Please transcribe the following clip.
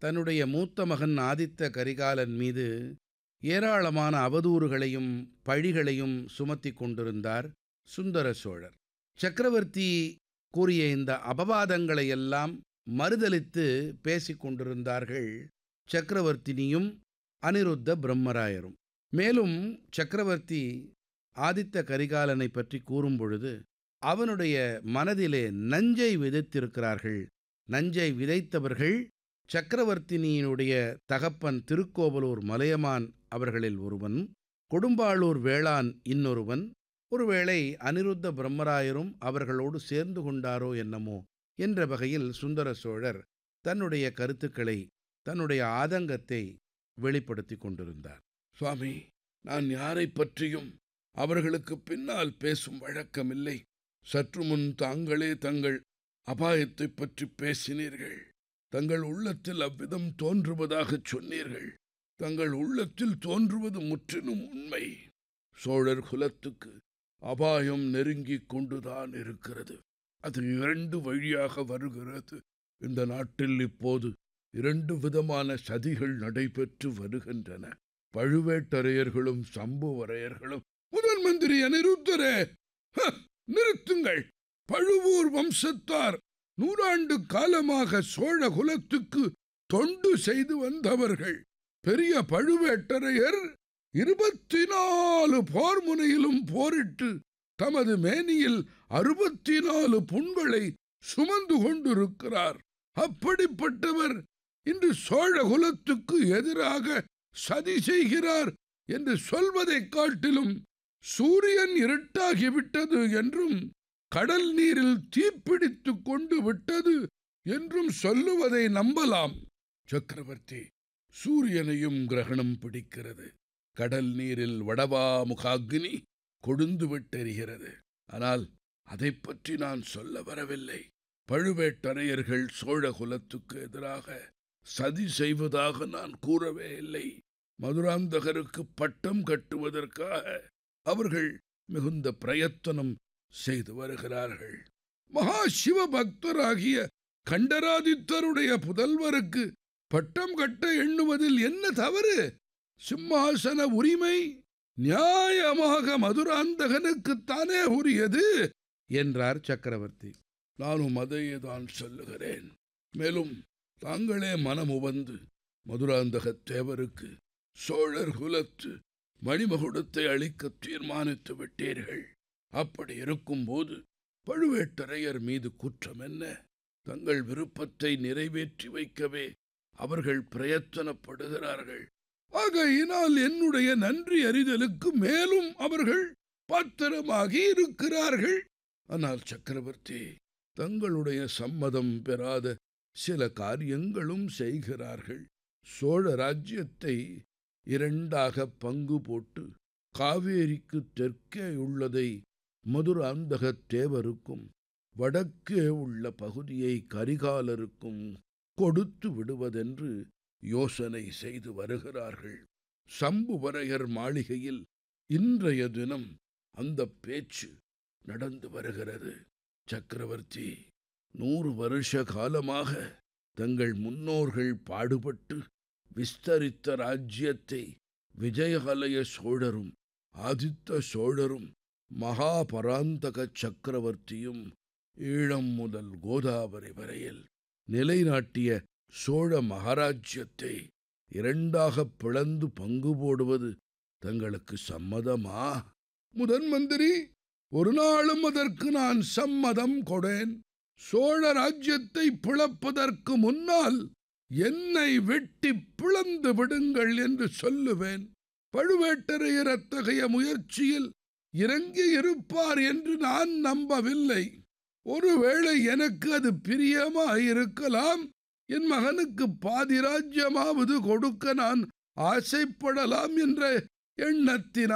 தன்னுடைய மூத்த மகன் ஆதித்த கரிகாலன் மீது ஏராளமான அவதூறுகளையும் பழிகளையும் சுமத்திக் கொண்டிருந்தார் சுந்தர சோழர் சக்கரவர்த்தி கூறிய இந்த அபவாதங்களை எல்லாம் மறுதலித்து பேசிக் கொண்டிருந்தார்கள் சக்கரவர்த்தினியும் அனிருத்த பிரம்மராயரும் மேலும் சக்கரவர்த்தி ஆதித்த கரிகாலனை பற்றி கூறும் பொழுது அவனுடைய மனதிலே நஞ்சை விதைத்திருக்கிறார்கள் நஞ்சை விதைத்தவர்கள் சக்கரவர்த்தினியினுடைய தகப்பன் திருக்கோவலூர் மலையமான் அவர்களில் ஒருவன் கொடும்பாளூர் வேளான் இன்னொருவன் ஒருவேளை அனிருத்த பிரம்மராயரும் அவர்களோடு சேர்ந்து கொண்டாரோ என்னமோ என்ற வகையில் சுந்தர சோழர் தன்னுடைய கருத்துக்களை தன்னுடைய ஆதங்கத்தை வெளிப்படுத்திக் கொண்டிருந்தார் சுவாமி நான் யாரைப் பற்றியும் அவர்களுக்கு பின்னால் பேசும் வழக்கமில்லை சற்று முன் தாங்களே தங்கள் அபாயத்தைப் பற்றி பேசினீர்கள் தங்கள் உள்ளத்தில் அவ்விதம் தோன்றுவதாகச் சொன்னீர்கள் தங்கள் உள்ளத்தில் தோன்றுவது முற்றிலும் உண்மை சோழர் குலத்துக்கு அபாயம் நெருங்கிக் கொண்டுதான் இருக்கிறது அது இரண்டு வழியாக வருகிறது இந்த நாட்டில் இப்போது இரண்டு விதமான சதிகள் நடைபெற்று வருகின்றன பழுவேட்டரையர்களும் சம்புவரையர்களும் முதன் மந்திரி அனிருத்தரே ஹ, நிறுத்துங்கள் பழுவூர் வம்சத்தார் நூறாண்டு காலமாக சோழ குலத்துக்கு தொண்டு செய்து வந்தவர்கள் பெரிய பழுவேட்டரையர் இருபத்தி நாலு போர் முனையிலும் போரிட்டு தமது மேனியில் அறுபத்தி நாலு புண்களை சுமந்து கொண்டிருக்கிறார் அப்படிப்பட்டவர் இன்று சோழ குலத்துக்கு எதிராக சதி செய்கிறார் என்று சொல்வதைக் காட்டிலும் சூரியன் இருட்டாகிவிட்டது என்றும் கடல் நீரில் தீப்பிடித்துக் கொண்டு விட்டது என்றும் சொல்லுவதை நம்பலாம் சக்கரவர்த்தி சூரியனையும் கிரகணம் பிடிக்கிறது கடல் நீரில் வடவா முகாக்னி கொழுந்து விட்டெறிகிறது ஆனால் அதைப் பற்றி நான் சொல்ல வரவில்லை பழுவேட்டரையர்கள் சோழ குலத்துக்கு எதிராக சதி செய்வதாக நான் கூறவே இல்லை மதுராந்தகருக்கு பட்டம் கட்டுவதற்காக அவர்கள் மிகுந்த பிரயத்தனம் செய்து வருகிறார்கள் மகா சிவ பக்தராகிய கண்டராதித்தருடைய புதல்வருக்கு பட்டம் கட்ட எண்ணுவதில் என்ன தவறு சிம்மாசன உரிமை நியாயமாக மதுராந்தகனுக்குத்தானே உரியது என்றார் சக்கரவர்த்தி நானும் அதையே தான் சொல்லுகிறேன் மேலும் தாங்களே மனமுவந்து மதுராந்தகத் தேவருக்கு சோழர் குலத்து மணிமகுடத்தை அளிக்க தீர்மானித்து விட்டீர்கள் அப்படி இருக்கும்போது பழுவேட்டரையர் மீது குற்றம் என்ன தங்கள் விருப்பத்தை நிறைவேற்றி வைக்கவே அவர்கள் பிரயத்தனப்படுகிறார்கள் ஆகையினால் என்னுடைய நன்றி அறிதலுக்கு மேலும் அவர்கள் பாத்திரமாகி இருக்கிறார்கள் ஆனால் சக்கரவர்த்தி தங்களுடைய சம்மதம் பெறாத சில காரியங்களும் செய்கிறார்கள் சோழ ராஜ்யத்தை இரண்டாக பங்கு போட்டு காவேரிக்கு தெற்கே உள்ளதை மதுராந்தகத் தேவருக்கும் வடக்கே உள்ள பகுதியை கரிகாலருக்கும் கொடுத்து விடுவதென்று யோசனை செய்து வருகிறார்கள் சம்புவரையர் மாளிகையில் இன்றைய தினம் அந்த பேச்சு நடந்து வருகிறது சக்கரவர்த்தி நூறு வருஷ காலமாக தங்கள் முன்னோர்கள் பாடுபட்டு விஸ்தரித்த ராஜ்யத்தை விஜயகலய சோழரும் ஆதித்த சோழரும் மகாபராந்தக சக்கரவர்த்தியும் ஈழம் முதல் கோதாவரி வரையில் நிலைநாட்டிய சோழ மகாராஜ்யத்தை இரண்டாகப் பிளந்து பங்கு போடுவது தங்களுக்கு சம்மதமா முதன் மந்திரி ஒரு நாளும் அதற்கு நான் சம்மதம் கொடேன் சோழ ராஜ்யத்தை பிளப்பதற்கு முன்னால் என்னை வெட்டி பிளந்து விடுங்கள் என்று சொல்லுவேன் பழுவேட்டரையர் அத்தகைய முயற்சியில் இறங்கி இருப்பார் என்று நான் நம்பவில்லை ஒருவேளை எனக்கு அது பிரியமாயிருக்கலாம் என் மகனுக்கு பாதி ராஜ்யமாவது கொடுக்க நான் ஆசைப்படலாம் என்ற எண்ணத்தினால்